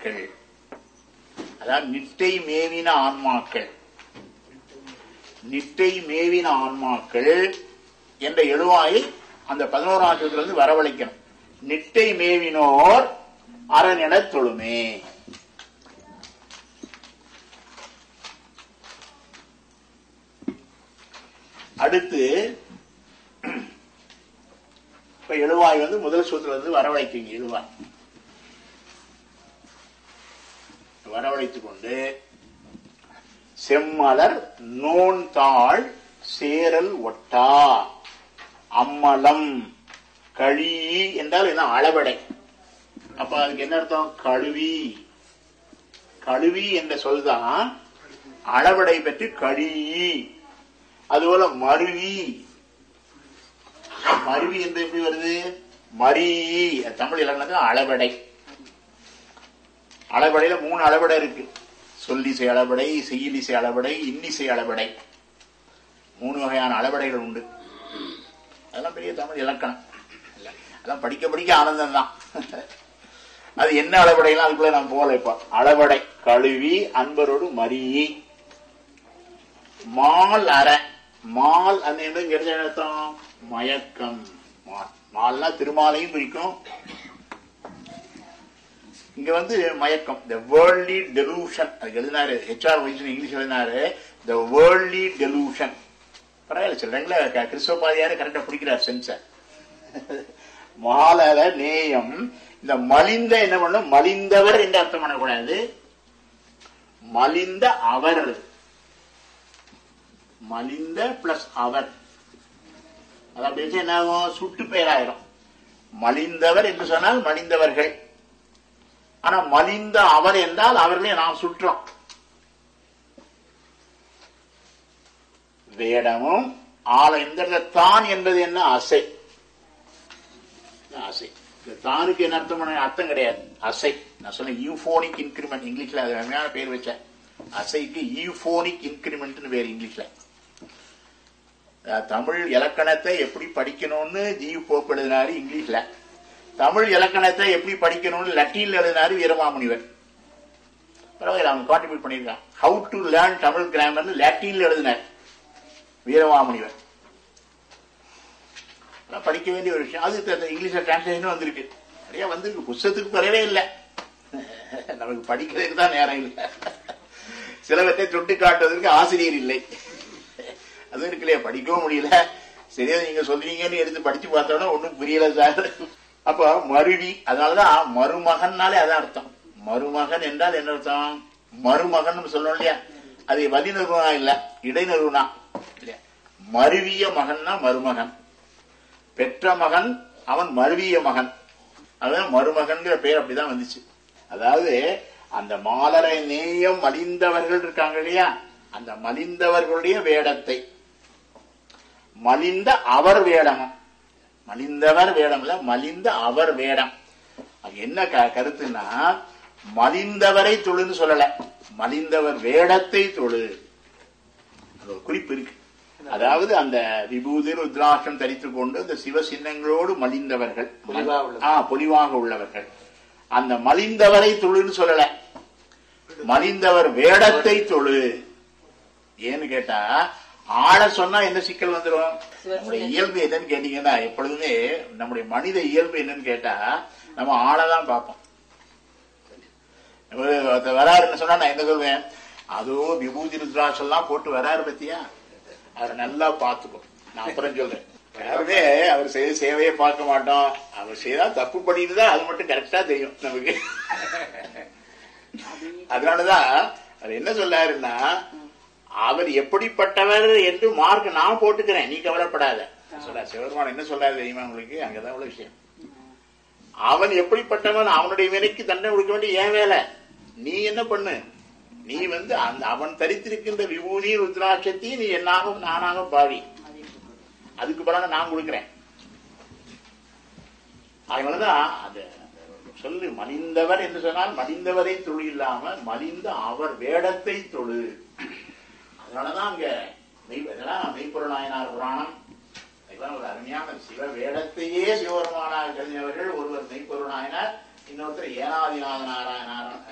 ஆன்மாக்கள் அதாவது நிட்டை மேவின ஆன்மாக்கள் நிட்டை மேவின ஆன்மாக்கள் என்ற எழுவாயை அந்த பதினோராம் இருந்து வரவழைக்கணும் நிட்டை மேவினோர் அரணென தொழுமே அடுத்து இப்ப எழுவாய் வந்து முதல் சூத்திரம் வந்து வரவழைக்குங்க எழுவாய் வரவழைத்துக் கொண்டு செம்மலர் நோன் தாள் சேரல் ஒட்டா அம்மலம் கழி என்றால் என்ன அளவடை அப்ப அதுக்கு என்ன அர்த்தம் கழுவி கழுவி என்ற சொல்தான் அளவடை பற்றி கழி அதுபோல மருவி மருவி என்று எப்படி வருது மரி தமிழ் இலக்கணத்துக்கு அளவடை அளவடையில மூணு அளவடை இருக்கு சொல்லிசை அளவடை செய்யிலிசை அளவடை இன்னிசை அளவடை மூணு வகையான அளவடைகள் உண்டு அதெல்லாம் பெரிய தமிழ் இலக்கணம் அதெல்லாம் படிக்க படிக்க ஆனந்தம் தான் அது என்ன அளவடைலாம் அதுக்குள்ள நான் போகல இப்ப அளவடை கழுவி அன்பரோடு மரி மால் அற மால் அந்த இங்க என்ன அர்த்தம் மயக்கம் மால் மால்னா திருமாலையும் பிரிக்கும் இங்க வந்து மயக்கம் த வேர்ல்ட்லி டெலூஷன் அதுக்கு எழுதினாரு ஹெச்ஆர் வைஸ் இங்கிலீஷ் எழுதினாரு த வேர்ல்ட்லி டெலூஷன் பரவாயில்ல சொல்றீங்களா க- கிறிஸ்தவ பாதியாரு கரெக்டா பிடிக்கிறார் சென்ச மாலர நேயம் இந்த மலிந்த என்ன பண்ணும் மலிந்தவர் என்று அர்த்தம் பண்ணக்கூடாது மலிந்த அவர் மலிந்த பிளஸ் அவர் அது அப்படி வச்சு என்ன ஆகும் சுட்டு பெயராயிரும் மலிந்தவர் என்று சொன்னால் மலிந்தவர்கள் ஆனா மலிந்த அவர் என்றால் அவர்களே நாம் சுற்றோம் வேடமும் ஆள இந்த இடத்துல தான் என்பது என்ன அசை அசை இந்த தானுக்கு என்ன அர்த்தம் பண்ண அர்த்தம் கிடையாது அசை நான் சொன்னேன் யூபோனிக் இன்கிரிமெண்ட் இங்கிலீஷ்ல அது அருமையான பேர் வச்சேன் அசைக்கு யூபோனிக் இன்கிரிமெண்ட்னு பேர் இங்கிலீஷ்ல அஹ் தமிழ் இலக்கணத்தை எப்படி படிக்கணும்னு ஜியு போப் எழுதினாரு இங்கிலீஷ்ல தமிழ் இலக்கணத்தை எப்படி படிக்கணும்னு லத்தீன்ல எழுதினாரு வீரமாமுனிவர் பரவாயில்ல அவங்க கான்ட்ரிபியூட் பண்ணியிருக்காங்க ஹவு டு லேர்ன் தமிழ் கிராமர்னு லாட்டின்ல எழுதினார் வீரமாமுனிவர் அதெல்லாம் படிக்க வேண்டிய ஒரு விஷயம் அது இந்த இங்கிலீஷ்ல டிரான்ஸ்லேஷனும் வந்திருக்கு நிறைய வந்திருக்கு புஸ்தகத்துக்கு குறையவே இல்லை நமக்கு படிக்கிறதுக்கு தான் நேரம் இல்லை சிலவற்றை தொட்டு காட்டுவதற்கு ஆசிரியர் இல்லை அதுவும் இருக்கு இல்லையா படிக்கவும் முடியல சரியா நீங்க சொல்றீங்கன்னு எடுத்து படிச்சு பார்த்தோம்னா ஒண்ணும் புரியல சார் அப்ப மருவி அதனாலதான் மருமகன்னாலே அதான் அர்த்தம் மருமகன் என்றால் என்ன அர்த்தம் மருமகன் சொல்லணும் இல்லையா அது வதிநறுவனா இல்ல இடைநறுவனா இல்லையா மருவிய மகன்னா மருமகன் பெற்ற மகன் அவன் மருவிய மகன் அதான் மருமகன்கிற பேர் அப்படிதான் வந்துச்சு அதாவது அந்த மாலரை நேயம் மலிந்தவர்கள் இருக்காங்க இல்லையா அந்த மலிந்தவர்களுடைய வேடத்தை மலிந்த அவர் வேடமும் மலிந்தவர் வேடம் இல்ல மலிந்த அவர் வேடம் அது என்ன க- கருத்துன்னா மலிந்தவரை தொழுன்னு சொல்லல மலிந்தவர் வேடத்தை தொழு அது ஒரு குறிப்பு இருக்கு அதாவது அந்த விபூதி ருத்ராட்சம் தரித்துக் கொண்டு அந்த சிவ சின்னங்களோடு மலிந்தவர்கள் பொலிவா உள்ளவர். ஆ பொலிவாக உள்ளவர்கள் அந்த மலிந்தவரை தொழுன்னு சொல்லல மலிந்தவர் வேடத்தை தொழு ஏன்னு கேட்டா ஆள சொன்னா என்ன சிக்கல் வந்துரும் நம்முடைய இயல்பு என்னன்னு கேட்டீங்கன்னா எப்பொழுதுமே நம்முடைய மனித இயல்பு என்னன்னு கேட்டா நம்ம ஆளைதான் பார்ப்போம் ஒருத்தர் வராருன்னு சொன்னா நான் என்ன சொல்வேன் அதுவும் விபூதி ருத்ராட்சம் எல்லாம் போட்டு வராரு பத்தியா அவரை நல்லா பார்த்துக்கோ நான் அப்புறம் சொல்றேன் யாருமே அவர் செய்த சேவையை பார்க்க மாட்டோம் அவர் செய்தா தப்பு பண்ணிட்டு தான் அது மட்டும் கரெக்டா தெரியும் நமக்கு அதனாலதான் அவர் என்ன சொல்லாருன்னா அவர் எப்படிப்பட்டவர் என்று மார்க் நான் போட்டுக்கிறேன் நீ கவலைப்படாத சொல்ல சிவபெருமான் என்ன சொல்றாரு தெரியுமா உங்களுக்கு அங்கதான் உள்ள விஷயம் அவன் எப்படிப்பட்டவன் அவனுடைய வினைக்கு தண்டனை கொடுக்க வேண்டிய ஏன் வேலை நீ என்ன பண்ணு நீ வந்து அந்த அவன் தரித்திருக்கின்ற விபூதி ருத்ராட்சத்தையும் நீ என்னாக நானாக பாவி அதுக்கு பிறகு நான் கொடுக்கிறேன் அதனாலதான் அந்த சொல்லு மலிந்தவர் என்று சொன்னால் மலிந்தவரை தொழு இல்லாம மலிந்த அவர் வேடத்தை தொழு அதனாலதான் அங்க மெய் இதெல்லாம் மெய்ப்பொருள் நாயனார் புராணம் இதெல்லாம் ஒரு அருமையான சிவ வேடத்தையே சிவபெருமானாக கருதினவர்கள் ஒருவர் மெய்ப்பொருள் நாயனார் இன்னொருத்தர் ஏனாதிநாத நாராயண